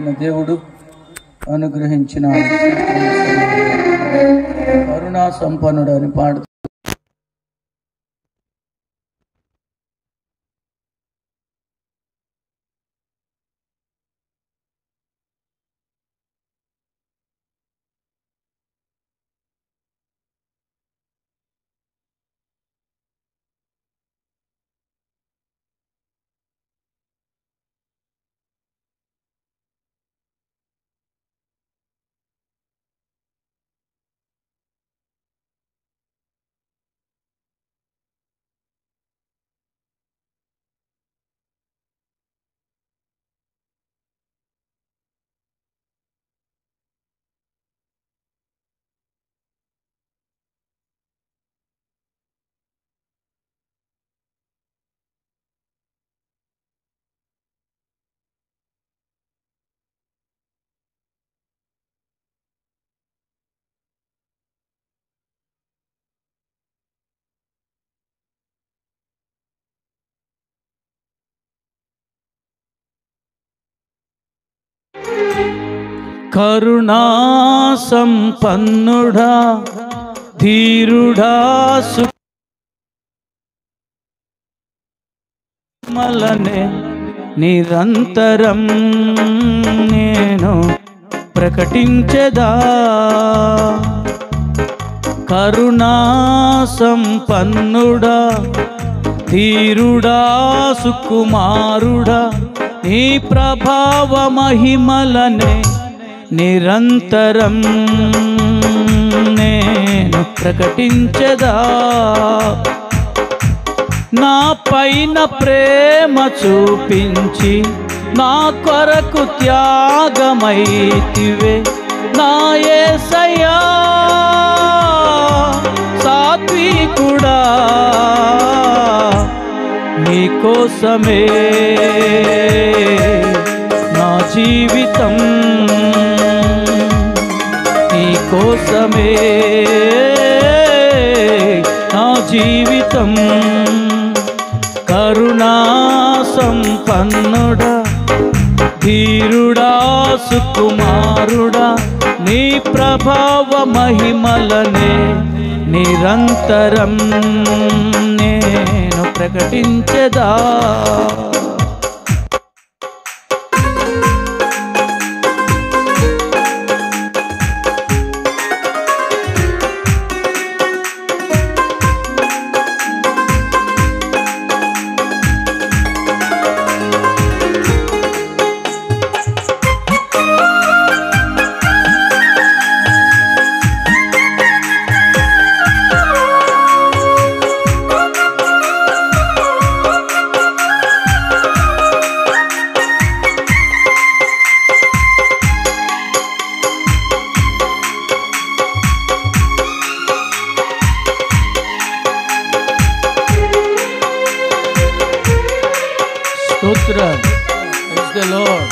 దేవుడు అనుగ్రహించిన కరుణా సంపన్నుడు అని పాడుతూ కరుణా సంపన్నుడా ధీరుడా మలనే నిరంతరం నేను ప్రకటించదా కరుణా సంపన్నుడా ధీరుడా సుకుమారుడా నీ ప్రభావ మహిమలనే నిరంతరం నేను ప్రకటించదా నా పైన ప్రేమ చూపించి నా కొరకు త్యాగమైతివే నా యేసయ్యా సాత్వికుడా నీకోసమే నా జీవితం నీకోసమే నా జీవితం కరుణా సంపన్నుడా ధీరుడా సుకుమారుడా నీ ప్రభావ మహిమలనే నిరంతరం నేను ప్రకటించదా స్తోత్రం Praise the Lord.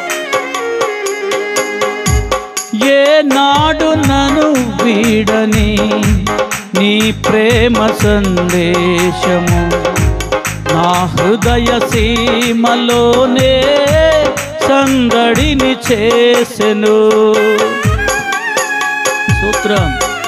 ఏ నాడు నను వీడని నీ ప్రేమ సందేశము నా హృదయ సీమలోనే సందడిని చేసెను సూత్రం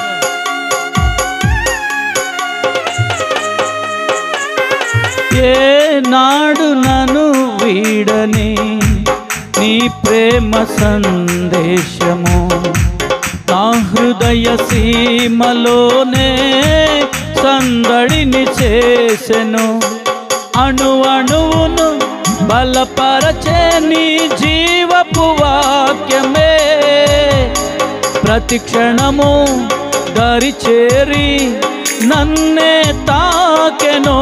ఏ నాడు నను వీడని నీ ప్రేమ సందేశము నా హృదయ సీమలోనే సందడిని చేసెను అణు అణువును బలపరచే నీ జీవపు వాక్యమే ప్రతి క్షణము దరి చేరి నన్నే తాకెను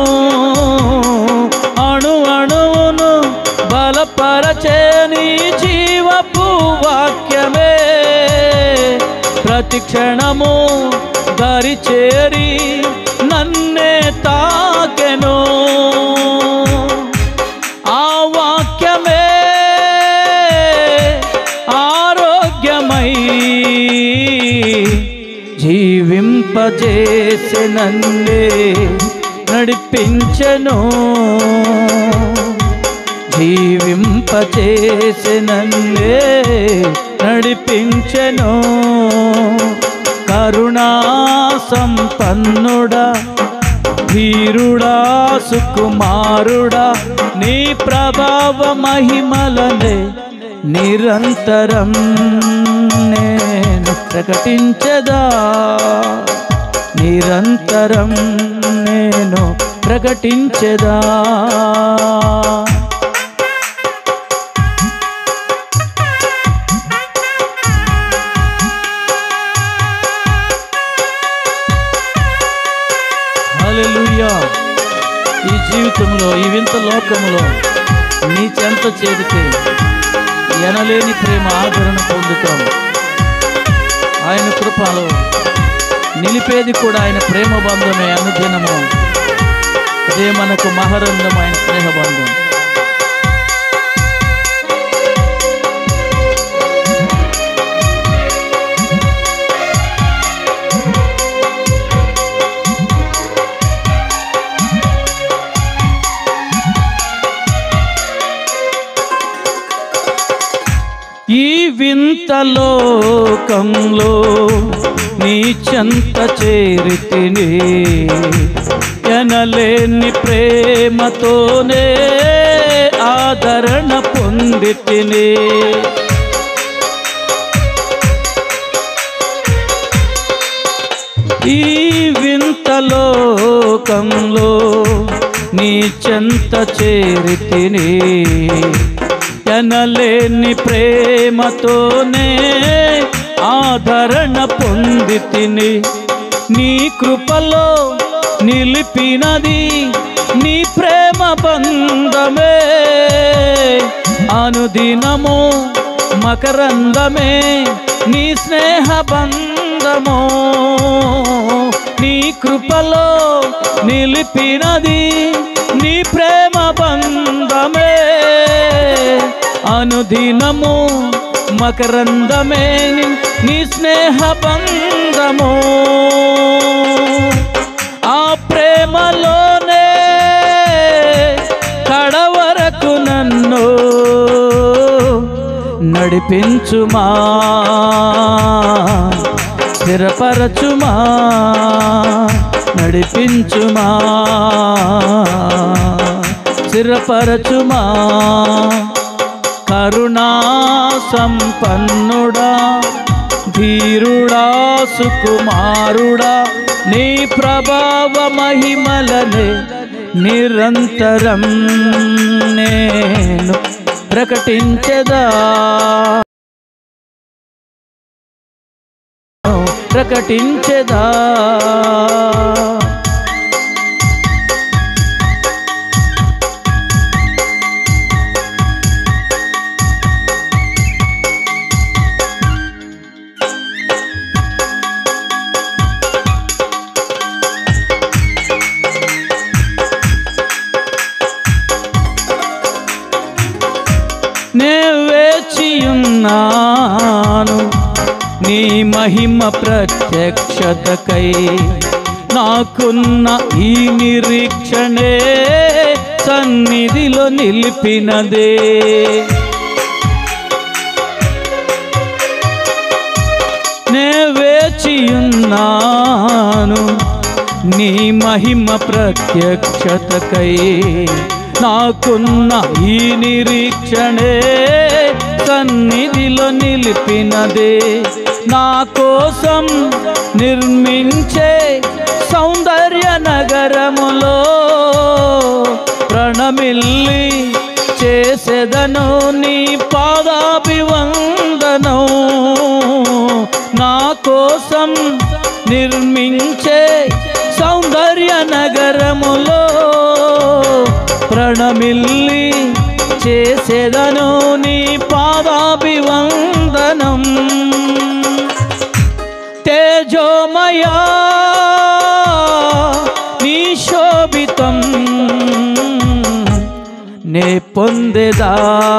అణు అణువును బలపరచే నీ జీవపు వాక్యమే ప్రతి క్షణము దరి చేరి నన్నే తాకెను ఆ వాక్యమే ఆరోగ్యమై జీవింపజేసెనన్నే నడిపించెను జీవింపచేసి నన్నే నడిపించెను కరుణా సంపన్నుడా ధీరుడా సుకుమారుడా నీ ప్రభావ మహిమలనే నిరంతరం నేను ప్రకటించదా నిరంతరం నేను ప్రకటించదా హల్లెలూయా ఈ జీవితంలో ఈ వింత లోకంలో నీ చెంత చేరితే ఎనలేని ప్రేమ ఆదరణ పొందుతాం ఆయన కృపలో నిలిపేది కూడా ఆయన ప్రేమ బంధమే అనుదినము అదే మనకు మహరందమైన స్నేహబంధం ఈ వింత లోకంలో నీ చెంత చేరితిని ఎనలేని ప్రేమతోనే ఆదరణ పొందితిని ఈ వింత లోకంలో నీ చెంత చేరితిని ఎనలేని ప్రేమతోనే ఆదరణ పొందితిని నీ కృపలో నిలిపినది నీ ప్రేమ బంధమే అనుదినము మకరందమే నీ స్నేహ బంధము నీ కృపలో నిలిపినది నీ ప్రేమ బంధమే అనుదినము మకరందమే ని- నీ స్నేహ బంధము ఆ ప్రేమలోనే కడవరకు నన్ను నడిపించుమా స్థిరపరచుమా నడిపించుమా స్థిరపరచుమా కరుణా సంపన్నుడా ధీరుడా సుకుమారుడా నీ ప్రభావ మహిమలనే నిరంతరం నేను ప్రకటించదా ప్రకటించదా నే వేచియున్నాను నీ మహిమ ప్రత్యక్షతకై నాకున్న ఈ నిరీక్షణే సన్నిధిలో నిలిపినదే నే వేచియున్నాను నీ మహిమ ప్రత్యక్షతకై నాకున్న ఈ నిరీక్షణే సన్నిధిలో నిలిపినదే నా కోసం నిర్మించే సౌందర్య నగరములో ప్రణమిల్లి చేసెదను నీ పాదాభివందనం నా కోసం నిర్మించే సౌందర్య నగరములో ప్రణమిల్లి చేసేదను నీ పాదాభివందనం తేజోమయా నీ శోభితం నే పొందెదా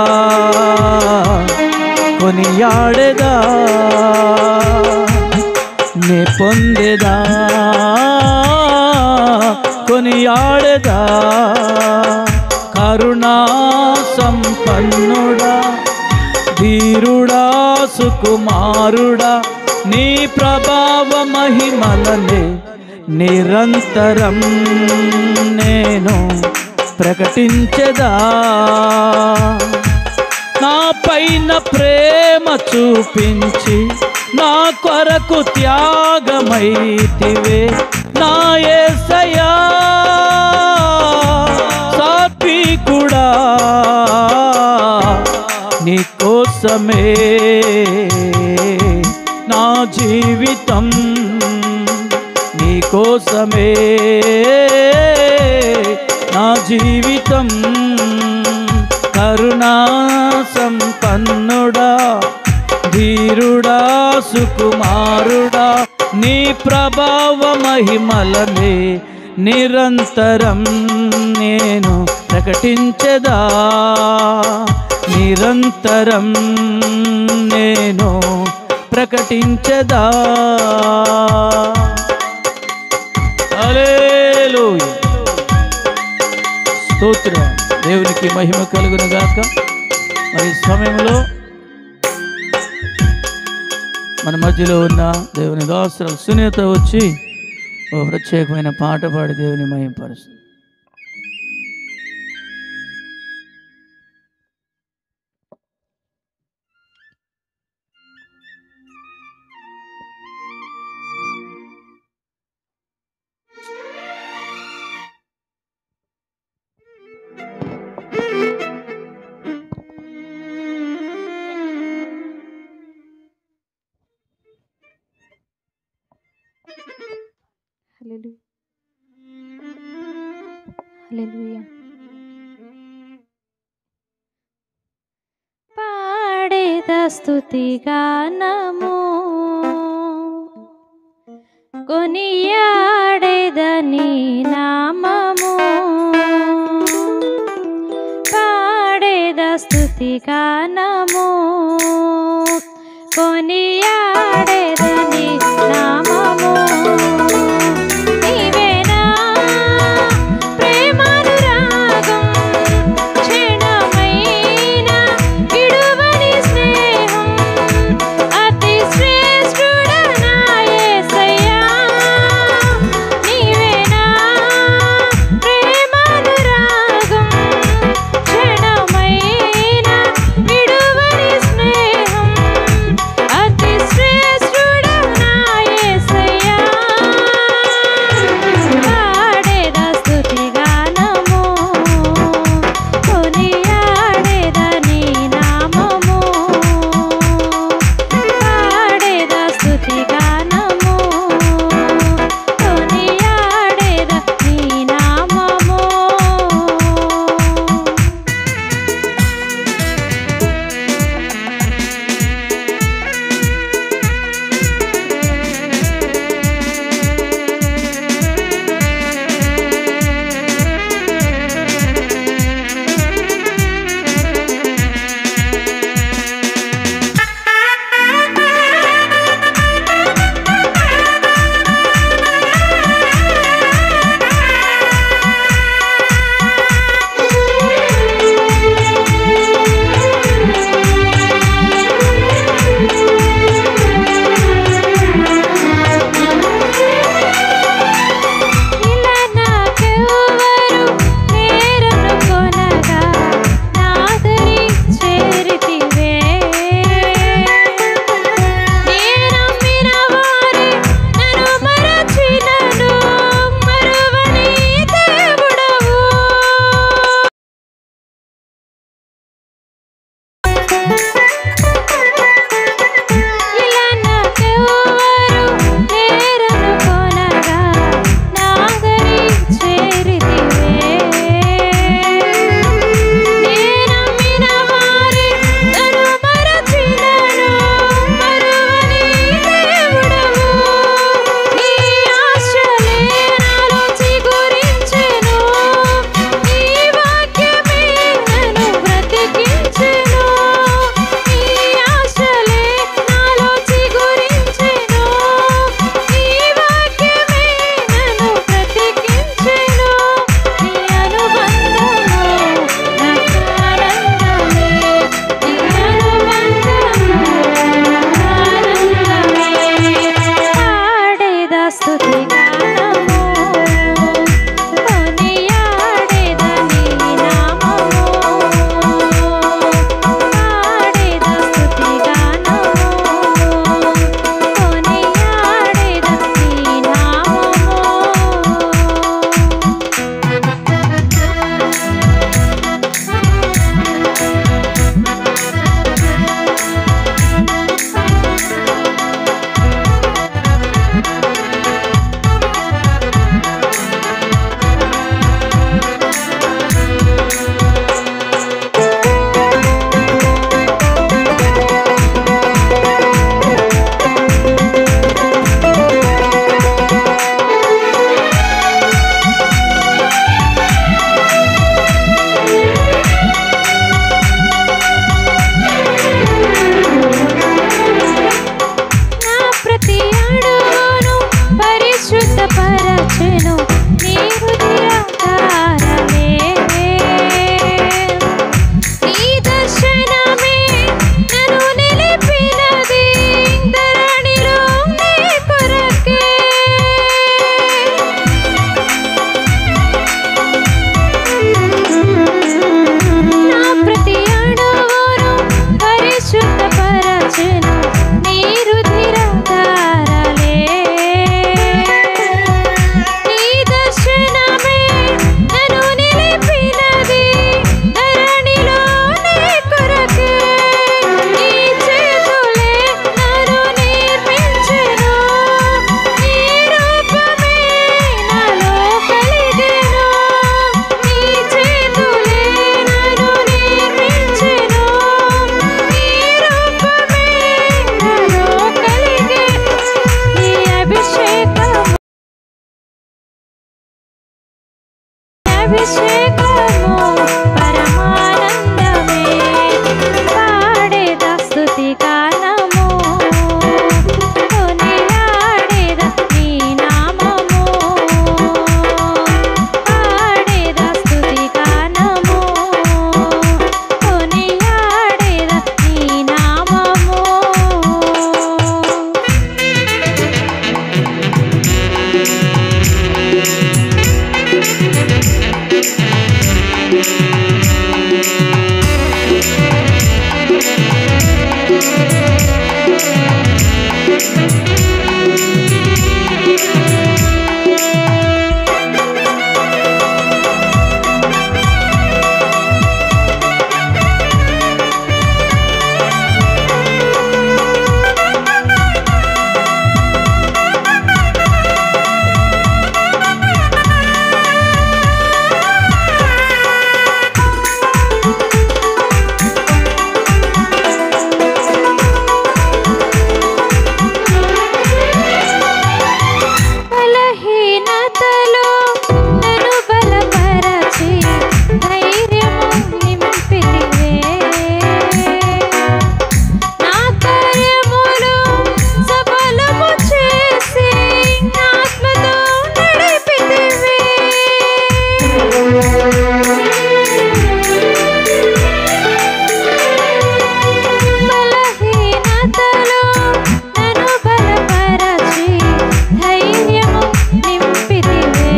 కొనియాడెదా నే పొందెదా కొనియాడెదా కరుణా సంపన్నుడా ధీరుడా సుకుమారుడా నీ ప్రభావ మహిమలనే నిరంతరం నేను ప్రకటించదా నా పైన ప్రేమ చూపించి నా కొరకు త్యాగమైతివే నా ఏసయా సాత్వికుడా నీ కోసమే నా జీవితం నీ కోసమే నా జీవితం కరుణా సంపన్నుడా ధీరుడా సుకుమారుడా నీ ప్రభావ మహిమలనే నిరంతరం నేను ప్రకటించదా నిరంతరం నేను ప్రకటించదా హల్లెలూయా స్తోత్రం దేవునికి మహిమ కలుగును గాక మరి ఈ సమయంలో మన మధ్యలో ఉన్న దేవుని దాసులు సునీత వచ్చి ఓ ప్రత్యేకమైన పాట పాడి దేవుని మహిమపరుస్తుంది హల్లెలూయా హల్లెలూయా పాడేద స్తుతి గానము కొనియాడేదని నామము పాడేద స్తుతి గానము కొనియాడేదని నామము నీవేనా ప్రేమానురాగం క్షణమైన విడువని స్నేహం అతి శ్రేష్ఠుడనా యేసయ్యా నీవేనా ప్రేమానురాగం క్షణమైన విడువని స్నేహం అభిషేకము పరమానందమే పాడేద స్తుతి గానము కొనియాడేద నీ నామము పాడేద స్తుతి గానము కొనియాడేద నీ నామము బలహీనతలో నన్ను బలపరచి ధైర్యము నింపితివే నా కార్యములు సఫలము చేసి ఆత్మతో నడిపితివే బలహీనతలో నన్ను బలపరచి ధైర్యము నింపితివే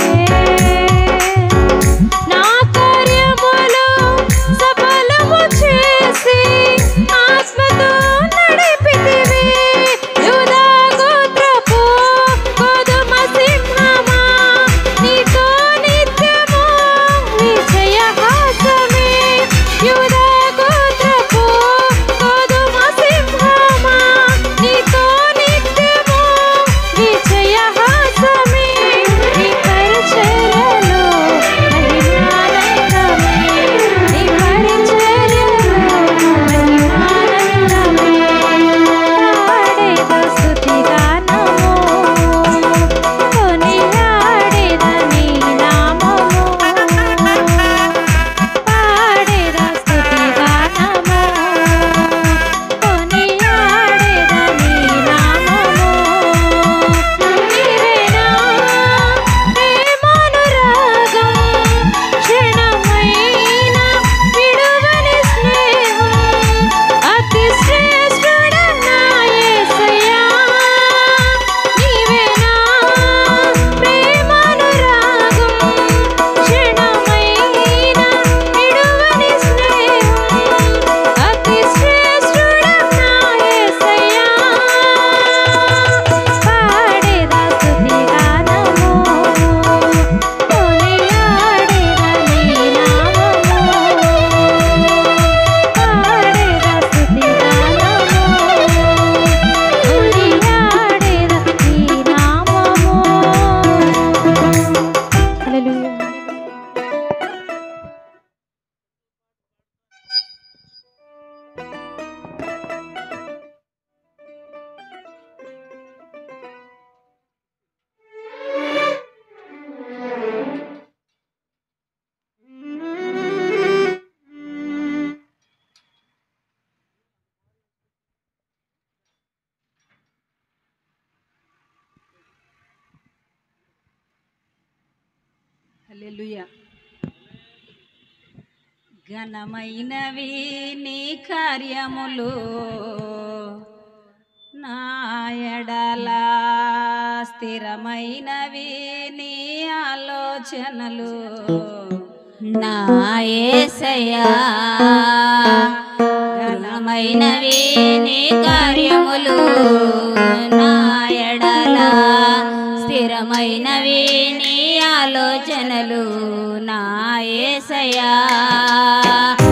నా కార్యములు సఫలము చేసి ఆత్మతో నడిపితివే యూదా గోత్రపు గోధుమ సింహమా నీతో నిత్యము విజయహాసమే యూదా గోత్రపు గోధుమ సింహమా నీతో నిత్యము విజయహాసమే నీ పరిచర్యలో మహిమానందమే నీ పరిచర్యలో మహిమానందమే పాడేద స్తుతి గానము కొనియాడేద నీ నామము పాడేద స్తుతి గానము కొనియాడేద నీ నామము నీవేనా ప్రేమానురాగం క్షణమైన విడువని స్నేహం అతి శ్రేష్ఠుడన్న యేసయ్యా నీవేనా ప్రేమానురాగం క్షణమైన విడువని స్నేహం అతి శ్రేష్ఠుడన్న యేసయ్యా పాడేదా స్తుతి గానము కొనియాడేదా నీ నామము పాడేదా స్తుతి గానము కొనియాడేదా నీ నామము హల్లెలూయా హల్లెలూయా ఘనమైనవి నీ కార్యములు నా ఎడల స్థిరమైనవి నీ ఆలోచనలు నా యేసయ్యా ఘనమైనవి నీ కార్యములు నా ఎడల స్థిరమైనవి నీ ఆలోచనలు నా యేసయ్యా